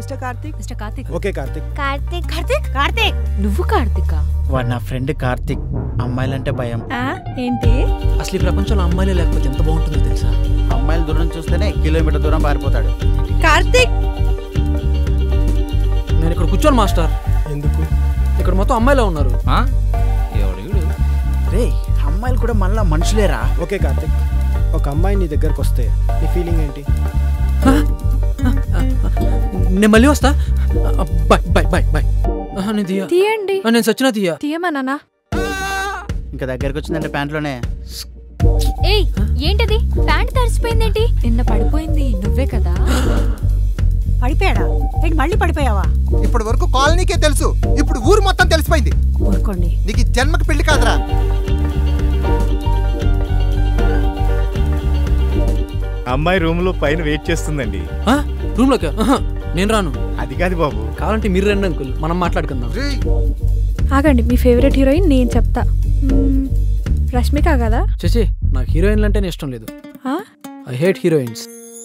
Mister Karthik mister Karthik okay Karthik Karthik Karthik Karthik నువ్వు కార్తిక్ వాడు నా ఫ్రెండ్ కార్తిక్ అమ్మాయిలంటే భయం ఏంటి అసలు ఈ ప్రపంచంలో అమ్మాయిలే లేకపోతే ఎంత బాగుంటుందో తెలుసా అమ్మాయిల దూరం చూస్తేనే కిలోమీటర్ దూరం పారిపోతాడు కార్తీక్ నేను ఇక్కడ కూర్చోను మాస్టర్ ఎందుకు ఇక్కడ మొత్తం అమ్మాయిలే ఉన్నారు రే అమ్మాయిలు కూడా మళ్ళా మనుషులేరా ఓకే కార్తిక్ ఒక అమ్మాయి నీ దగ్గరకు వస్తే నీ ఫీలింగ్ ఏంటి నేను మళ్ళీ వస్తా బాయ్ బాయ్ బాయ్ బాయ్ ఆహా, నేను తీయ తీయండి ఆ, నేను సచ్చినా తీయ తీయమన్నానా ఇంకా దగ్గరికి వచ్చిందంటే ప్యాంట్లోనే ఏయ్ ఏంటది ప్యాంట్ తడిసిపోయిందేంటి నిన్న పడిపోయింది నువ్వే కదా పడిపోయాడా ఏంటి మళ్ళీ పడిపోయావా ఇప్పటి వరకు కాలనీకే తెలుసు ఇప్పుడు ఊరు మొత్తం తెలిసిపోయింది ఊరుకోండి నీకు ఈ జన్మకి పెళ్లి కాదురా అమ్మాయి రూమ్ లో పైన వెయిట్ చేస్తుందండి రూమ్ లోకి ఆహా, నేను రాను అది కాదు బాబు కావాలంటే మీరు రండి అంకుల్ మనం మాట్లాడుకుందాం రేయ్, ఆగండి మీ ఫేవరెట్ హీరోయిన్ నేను చెప్తా మ్మ్, రష్మిక కదా చచి నాకు హీరోయిన్లు అంటేనే ఇష్టం లేదు ఆ? ఐ హేట్ హీరోయిన్స్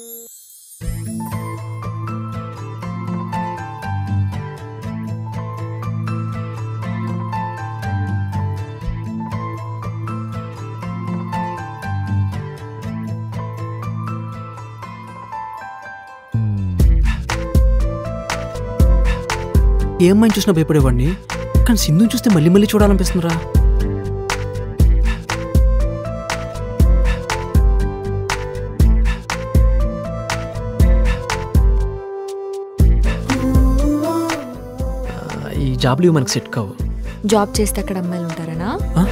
ఏమైనా చూసినా భయపడేవాడిని కానీ సింధుని చూస్తే మళ్ళీ మళ్ళీ చూడాలనిపిస్తుందిరా ఆ, ఈ జాబ్లు ఇవి మనకు సెట్ కావు జాబ్ చేస్తే అక్కడ అమ్మాయిలు ఉంటారనా ఆ?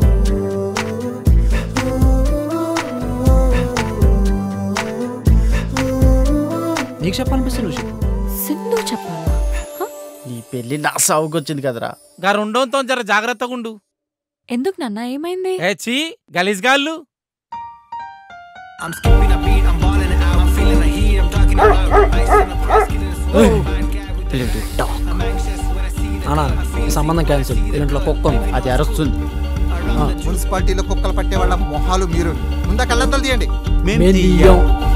నీకు చెప్పాలనిపిస్తుంది నువ్వు చెప్పు సింధు చెప్పాలా నీ పెళ్లి నా సావుకు వచ్చింది కదరా గా రెండోతో జర జాగ్రత్తగా ఉండు ఎందుకు నాన్న ఏమైంది ఏ చీ గలీజ్ గాళ్ళు అనా ఈ సంబంధం క్యాన్సిల్ దీంట్లో కుక్క ఉంది అది అరుస్తుంది ఆ. మున్సిపాలిటీలో కుక్కలు పట్టే వాళ్ళ మొహాలు మీరు ముందా కళ్ళంతలు తీయండి మేము మేము తీయం. తీయం.